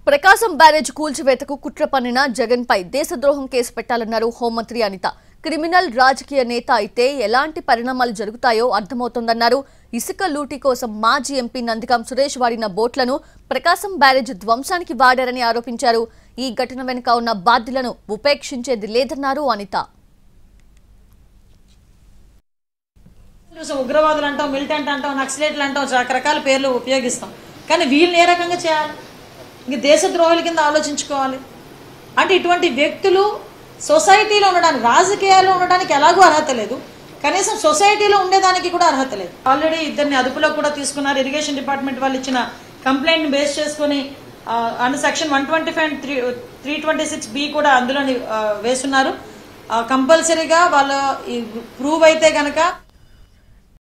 ప్రకాశం barrage కూల్చివేతకు కుట్ర పన్నిన జగన్ పై దేశద్రోహం case పెట్టాలన్నారు హోంమంత్రి అనిత క్రిమినల్ రాజకీయ నేత అయితే ఎలాంటి పరిణామాలు జరుగుతాయో అర్థమవుతోందన్నారు ఇసుక లూటీ కోసం మాజీ ఎంపీ నందికం సురేష్ వాడిన బోట్లను ప్రకాశం బ్యారేజ్ ధ్వంసానికి వాడారని ఆరోపించారు ఈ ఘటన వెనుక ఉన్న బాధ్యులను ఉపేక్షించేది లేదన్నారు అనిత చూసాం ఉగ్రవాదులు అంటాం మిలిటెంట్ అంటాం నక్సలేట్లు అంటాం రకరకాల పేర్లు ఉపయోగిస్తాం కానీ వీళ్ళని ఏ రకంగా చేయాలి ఇంక దేశద్రోహుల కింద ఆలోచించుకోవాలి అంటే ఇటువంటి వ్యక్తులు సొసైటీలో ఉండడానికి రాజకీయాల్లో ఉండడానికి ఎలాగో అర్హత లేదు కనీసం సొసైటీలో ఉండేదానికి కూడా అర్హత లేదు ఆల్రెడీ ఇద్దరిని అదుపులో కూడా తీసుకున్నారు ఇరిగేషన్ డిపార్ట్మెంట్ వాళ్ళు ఇచ్చిన కంప్లైంట్ బేస్ చేసుకుని and section one twenty five three three twenty six B కూడా అందులోని ఆ, వేస్తున్నారు కంపల్సరీగా వాళ్ళ ప్రూవ్ అయితే గనక